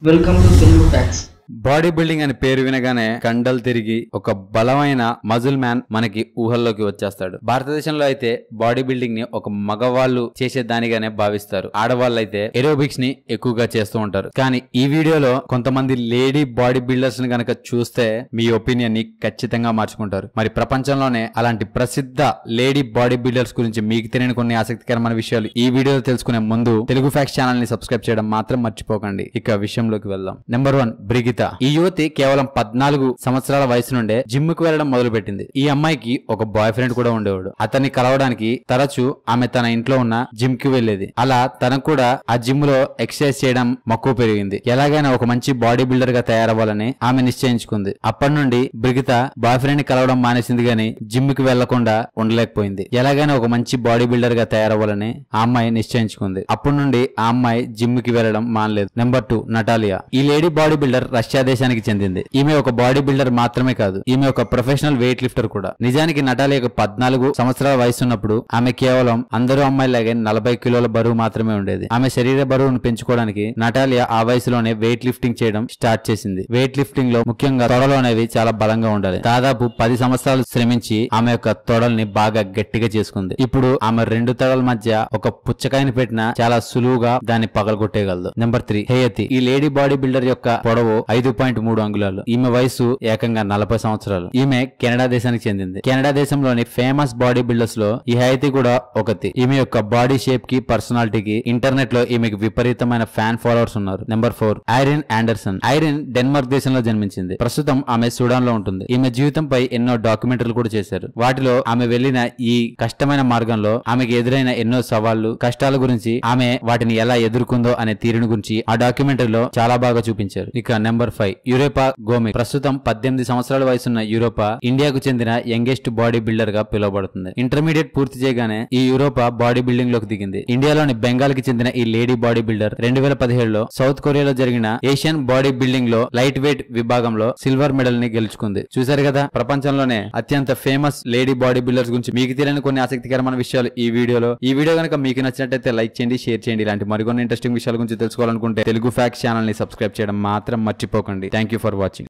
welcome to Telugu facts bodybuilding అని పేరు వినగానే కండలు తిరిగి ఒక బలమైన మజుల్ మ్యాన్ మనకి ఊహల్లోకి వచ్చేస్తాడు భారతదేశంలో అయితే బాడీ బిల్డింగ్ ని ఒక మగవాళ్ళు చేసే దానిగానే భావిస్తారు ఆడవాళ్ళు అయితే ఎరోబిక్స్ ని ఎక్కువగా చేస్తూ ఉంటారు కానీ ఈ వీడియోలో కొంతమంది లేడీ బాడీ బిల్డర్స్ ని గనక చూస్తే మీ ఒపీనియన్ ని ఖచ్చితంగా మార్చుకుంటారు మరి ప్రపంచంలోనే అలాంటి ప్రసిద్ధ లేడీ బాడీ బిల్డర్స్ గురించి మీకు తెలియని కొన్ని ఆసక్తికరమైన విషయాలు ఈ వీడియోలో తెలుసుకునే ముందు తెలుగు ఫ్యాక్స్ ఛానల్ ని సబ్స్క్రైబ్ చేయడం మాత్రం మర్చిపోకండి ఇక విషయంలోకి వెళ్దాం నెంబర్ వన్ బ్రిగిత ఈ యువతి కేవలం పద్నాలుగు సంవత్సరాల వయసు నుండే జిమ్ కు వెళ్లడం మొదలు పెట్టింది ఈ అమ్మాయికి ఒక బాయ్ ఫ్రెండ్ కూడా ఉండేవాడు అతన్ని కలవడానికి తరచూ ఆమె తన ఇంట్లో ఉన్న జిమ్ కి వెళ్లేది అలా తనకు కూడా ఆ జిమ్ లో ఎక్సర్సైజ్ చేయడం మక్కువ పెరిగింది ఎలాగైనా ఒక మంచి బాడీ బిల్డర్ గా తయారవ్వాలని ఆమె నిశ్చయించుకుంది అప్పటి నుండి బ్రిగిత బాయ్ ఫ్రెండ్ ని కలవడం మానేసింది గాని జిమ్ కి వెళ్లకుండా ఉండలేకపోయింది ఎలాగైనా ఒక మంచి బాడీ బిల్డర్ గా తయారవ్వాలని ఆ అమ్మాయి నిశ్చయించుకుంది అప్పటి నుండి ఆ అమ్మాయి జిమ్ కి వెళ్లడం మానలేదు నెంబర్ టూ నటాలియా ఈ లేడీ బాడీ బిల్డర్ రష్యా దేశానికి చెందింది ఈమె ఒక బాడీ బిల్డర్ మాత్రమే కాదు ఈమె ఒక ప్రొఫెషనల్ వెయిట్ లిఫ్టర్ కూడా నిజానికి నటాలియాకు పద్నాలుగు సంవత్సరాల వయసు ఉన్నప్పుడు ఆమె కేవలం అందరూ అమ్మాయిలాగే నలభై కిలోల బరువు మాత్రమే ఉండేది ఆమె శరీర బరువును పెంచుకోవడానికి నటాలియా ఆ వయసులోనే వెయిట్ లిఫ్టింగ్ చేయడం స్టార్ట్ చేసింది వెయిట్ లిఫ్టింగ్ లో ముఖ్యంగా తొడలు అనేవి చాలా బలంగా ఉండాలి దాదాపు పది సంవత్సరాలు శ్రమించి ఆమె యొక్క తొడల్ని బాగా గట్టిగా చేసుకుంది ఇప్పుడు ఆమె రెండు తొడల మధ్య ఒక పుచ్చకాయని పెట్టినా చాలా సులువుగా దాన్ని పగలగొట్టేయగలదు నెంబర్ త్రీ హేయతి ఈ లేడీ బాడీ బిల్డర్ యొక్క పొడవు ఐదు పాయింట్ మూడు అంగుళాలు ఈమె వయసు ఏకంగా నలభై సంవత్సరాలు ఈమె కెనడా దేశానికి చెందింది కెనడా దేశంలోని ఫేమస్ బాడీ బిల్డర్స్ లో ఈ హైతి కూడా ఒకటి ఈమె యొక్క బాడీ షేప్ కి పర్సనాలిటీకి ఇంటర్నెట్ లో ఈమెకి విపరీతమైన ఫ్యాన్ ఫాలోవర్స్ ఉన్నారు number four Irene Andersen Irene Denmark దేశంలో జన్మించింది ప్రస్తుతం ఆమె సూడాన్ లో ఉంటుంది ఈమె జీవితంపై ఎన్నో డాక్యుమెంటరీలు కూడా చేశారు వాటిలో ఆమె వెళ్లిన ఈ కష్టమైన మార్గంలో ఆమెకి ఎదురైన ఎన్నో సవాళ్లు కష్టాల గురించి ఆమె వాటిని ఎలా ఎదుర్కొందో అనే తీరుని గురించి ఆ డాక్యుమెంటరీలో చాలా బాగా చూపించారు ఇక నెంబర్ ఫైవ్ యూరోపా గోమి ప్రస్తుతం పద్దెనిమిది సంవత్సరాల వయసున్న యూరోపా ఇండియాకు చెందిన యంగెస్ట్ బాడీ బిల్డర్ గా పిలువబడుతుంది ఇంటర్మీడియట్ పూర్తి చేయగానే ఈ యూరోపా బాడీ బిల్డింగ్ లోకి దిగింది ఇండియాలోని బెంగాల్ కి చెందిన ఈ లేడీ బాడీ బిల్డర్ రెండు వేల పదిహేడులో సౌత్ కొరియాలో జరిగిన ఏషియన్ బాడీ బిల్డింగ్ లో లైట్ వెయిట్ విభాగంలో సిల్వర్ మెడల్ ని గెలుచుకుంది చూసారు కదా ప్రపంచంలోనే అత్యంత ఫేమస్ లేడీ బాడీ బిల్డర్స్ గురించి మీకు తెలియని కొన్ని ఆసక్తికరమైన విషయాలు ఈ వీడియోలో ఈ వీడియో కనుక మీకు నచ్చినట్టయితే లైక్ చేయండి షేర్ చేయండి ఇలాంటి మరికొన్ని ఇంట్రెస్టింగ్ విషయాల గురించి తెలుసుకోవాలనుకుంటే తెలుగు ఫ్యాక్స్ ఛానల్ ని సబ్స్క్రైబ్ చేయడం మాత్రం మర్చిపోకండి థ్యాంక్ యూ ఫర్ వాచింగ్